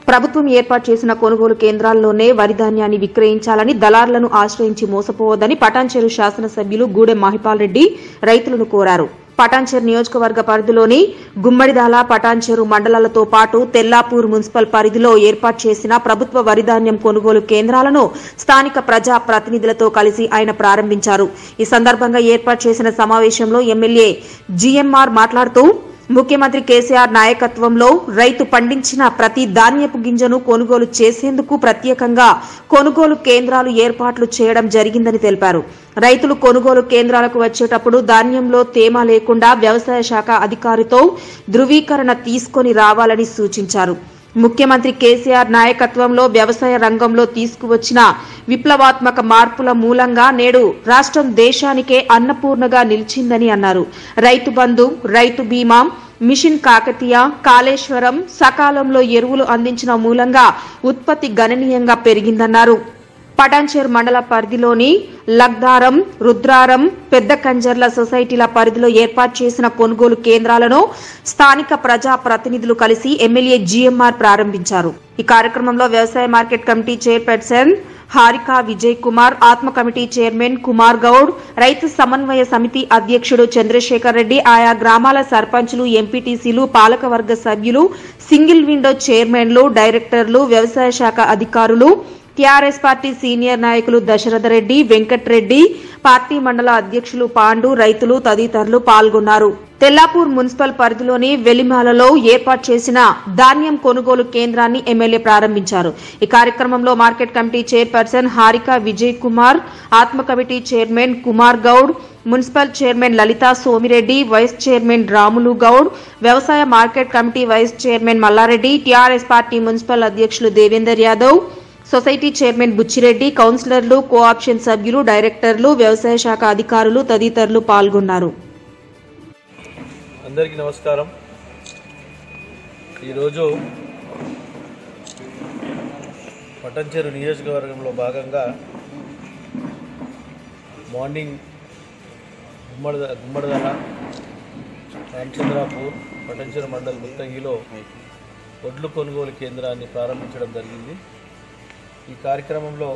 ప్రభుత్వం ఏర్పాటు చేసిన కొనుగోలు కేంద్రాల్లోనే వరి ధాన్యాన్ని విక్రయించాలని దళారులను ఆశ్రయించి మోసపోవద్దని పటాన్చెరు శాసనసభ్యులు గూడెం మహిపాల్ రెడ్డి రైతులను కోరారు పటాన్చెరు నియోజకవర్గ పరిధిలోని గుమ్మడిదాల పటాన్చెరు మండలాలతో పాటు తెల్లాపూర్ మున్సిపల్ పరిధిలో ఏర్పాటు చేసిన ప్రభుత్వ వరిధాన్యం కొనుగోలు కేంద్రాలను స్థానిక ప్రజా ప్రతినిధులతో కలిసి ఆయన ప్రారంభించారు ఈ సందర్భంగా ఏర్పాటు చేసిన సమావేశంలో ఎమ్మెల్యే జీఎంఆర్ మాట్లాడుతూ ముఖ్యమంత్రి కేసీఆర్ నాయకత్వంలో రైతు పండించిన ప్రతి ధాన్యపు గింజను కొనుగోలు చేసేందుకు ప్రత్యేకంగా కొనుగోలు కేంద్రాలు ఏర్పాట్లు చేయడం జరిగిందని తెలిపారు రైతులు కొనుగోలు కేంద్రాలకు వచ్చేటప్పుడు ధాన్యంలో తేమ లేకుండా వ్యవసాయ శాఖ అధికారితో ధృవీకరణ తీసుకొని రావాలని సూచించారు ముఖ్యమంత్రి కేసీఆర్ నాయకత్వంలో వ్యవసాయ రంగంలో తీసుకువచ్చిన విప్లవాత్మక మార్పుల మూలంగా నేడు రాష్ట్రం దేశానికే అన్నపూర్ణగా నిలిచిందని అన్నారు రైతు బంధు రైతు బీమా మిషన్ కాకతీయ కాళేశ్వరం సకాలంలో ఎరువులు అందించిన మూలంగా ఉత్పత్తి గణనీయంగా పెరిగిందన్నారు పటాన్చేరు మండల పరిధిలోని లగ్దారం రుద్రారం పెద్ద కంజర్ల సొసైటీల పరిధిలో ఏర్పాటు చేసిన కొనుగోలు కేంద్రాలను స్థానిక ప్రజా ప్రతినిధులు కలిసి ఎమ్మెల్యే జీఎంఆర్ ప్రారంభించారు ఈ కార్యక్రమంలో వ్యవసాయ market committee chairperson Harika Vijay Kumar ఆత్మ కమిటీ చైర్మన్ కుమార్ గౌడ్ రైతు సమన్వయ సమితి అధ్యక్షుడు చంద్రశేఖర్ రెడ్డి ఆయా గ్రామాల సర్పంచులు ఎంపీటీసీలు పాలకవర్గ సభ్యులు సింగిల్ విండో చైర్మన్లు డైరెక్టర్లు వ్యవసాయ శాఖ అధికారులు టీఆర్ఎస్ పార్టీ సీనియర్ నాయకులు దశరథ రెడ్డి వెంకట్రెడ్డి పార్టీ మండల అధ్యక్షులు పాండు రైతులు తదితరులు పాల్గొన్నారు తెల్లాపూర్ మున్సిపల్ పరిధిలోని వెలిమాలలో ఏర్పాటు చేసిన ధాన్యం కొనుగోలు కేంద్రాన్ని ఎమ్మెల్యే ప్రారంభించారు ఈ కార్యక్రమంలో market committee chairperson Harika Vijay Kumar ఆత్మ committee chairman Kumar Goud municipal chairman Lalitha Somireddy vice chairman Ramulu Goud వ్యవసాయ market committee vice chairman Mallareddy TRS party municipal అధ్యక్షులు దేవేందర్ యాదవ్ సొసైటీ చైర్మన్ బుచ్చిరెడ్డి కౌన్సిలర్లు కోఆప్షన్ సభ్యులు డైరెక్టర్లు వ్యవసాయ శాఖ అధికారులు తదితరులు పాల్గొన్నారు అందరికీ నమస్కారం ఈరోజు పటంచెరు నియోజకవర్గంలో భాగంగా మార్నింగ్ గుమ్మడి గుమ్మడిదల రామచంద్రాపూర్ పటంచెరు మండల్ ముత్తంగిలో ఒడ్లు కొనుగోలు కేంద్రాన్ని ప్రారంభించడం జరిగింది ఈ కార్యక్రమంలో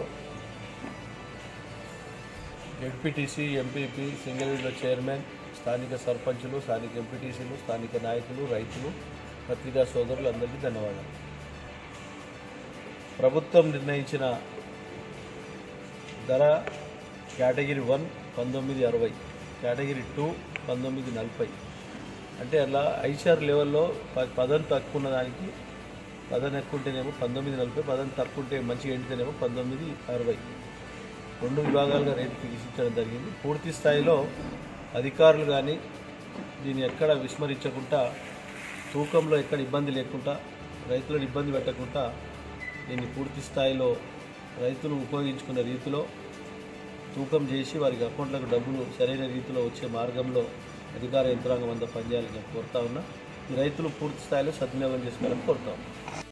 ZPTC MPP single window chairman స్థానిక సర్పంచులు స్థానిక ఎంపీటీసీలు స్థానిక నాయకులు రైతులు పత్రికా సోదరులు అందరికీ ధన్యవాదాలు ప్రభుత్వం నిర్ణయించిన ధర కేటగిరీ వన్ పంతొమ్మిది అరవై కేటగిరీ టూ పంతొమ్మిది నలభై అంటే అలా ఐషార్ లెవెల్లో ప- పదం తక్కువ ఉన్న దానికి పదం ఎక్కువ ఉంటేనేమో పంతొమ్మిది నలభై పదం తక్కువ ఉంటే మంచిగా ఎండితేనేమో పంతొమ్మిది అరవై రెండు విభాగాలుగా రేటు ఫిక్సించడం జరిగింది పూర్తి స్థాయిలో అధికారులు కానీ దీన్ని ఎక్కడ విస్మరించకుండా తూకంలో ఎక్కడ ఇబ్బంది లేకుండా రైతులను ఇబ్బంది పెట్టకుండా దీన్ని పూర్తి స్థాయిలో రైతులు ఉపయోగించుకునే రీతిలో తూకం చేసి వారికి అకౌంట్లకు డబ్బులు సరైన రీతిలో వచ్చే మార్గంలో అధికార యంత్రాంగం అంతా పనిచేయాలని నేను కోరుతా ఉన్నా ఈ రైతులు పూర్తి స్థాయిలో సద్వినియోగం చేసుకోవాలని కోరుతా ఉన్నా